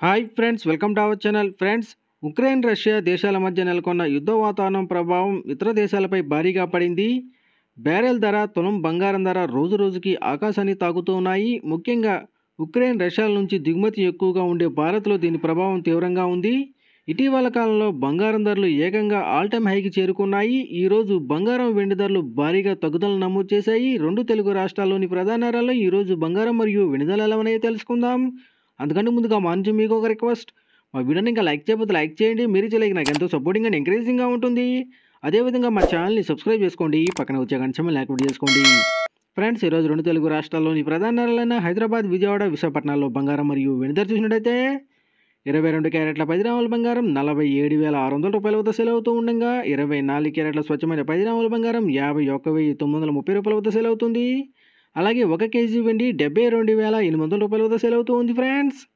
hi friends welcome to our channel friends Ukraine Russia దేశాల మధ్య నెలకొన్న యుద్ధ వాతావరణం ప్రభావం ఇతర దేశాలపై భారీగా పడింది బ్యారెల్ ధర తులం బంగారం ధర రోజు రోజుకి ఆకాశాన్ని తాకుతూ ఉన్నాయి ముఖ్యంగా ఉక్రెయిన్ రష్యాల నుంచి దిగుమతి ఎక్కువగా ఉండే భారత్లో దీని ప్రభావం తీవ్రంగా ఉంది ఇటీవల కాలంలో బంగారం ధరలు ఏకంగా ఆల్ టైమ్ హైకి చేరుకున్నాయి ఈరోజు బంగారం వెండి ధరలు భారీగా తగ్గుదల నమోదు చేశాయి రెండు తెలుగు రాష్ట్రాల్లోని ప్రధాన నగరాల్లో ఈరోజు బంగారం మరియు వెండి ధరలు ఎలా ఉన్నాయో తెలుసుకుందాం అందుకంటే ముందుగా మా నుంచి మీకు ఒక రిక్వెస్ట్ మా వీడియోని ఇంకా లైక్ చేయకపోతే లైక్ చేయండి మీరు చేయలేక నాకు ఎంతో సపోర్టింగ్ అండ్ ఎంకరేజింగ్గా ఉంటుంది అదేవిధంగా మా ఛానల్ని సబ్స్క్రైబ్ చేసుకోండి పక్కన వచ్చే గంటమని యాక్టివేట్ చేసుకోండి ఫ్రెండ్స్ ఈరోజు రెండు తెలుగు రాష్ట్రాల్లోని ప్రధాన నగరాలైన హైదరాబాద్ విజయవాడ విశాఖపట్నాల్లో బంగారం మరియు వెండి ధర చూసినట్టయితే ఇరవై రెండు క్యారెట్ల పది గ్రాముల బంగారం నలభై ఏడు వేల ఆరు వందల రూపాయల వద్ద సేల్ అవుతూ ఉండగా ఇరవై నాలుగు క్యారెట్ల స్వచ్ఛమైన పది గ్రాముల బంగారం యాభై ఒక్క వెయ్యి తొమ్మిది వందల ముప్పై రూపాయల వద్ద సేల్ అవుతుంది అలాగే ఒక కేజీ వెండి డెబ్బై రెండు వేల ఎనిమిది వందల రూపాయల వద్ద సేల్ అవుతూ ఉంది ఫ్రెండ్స్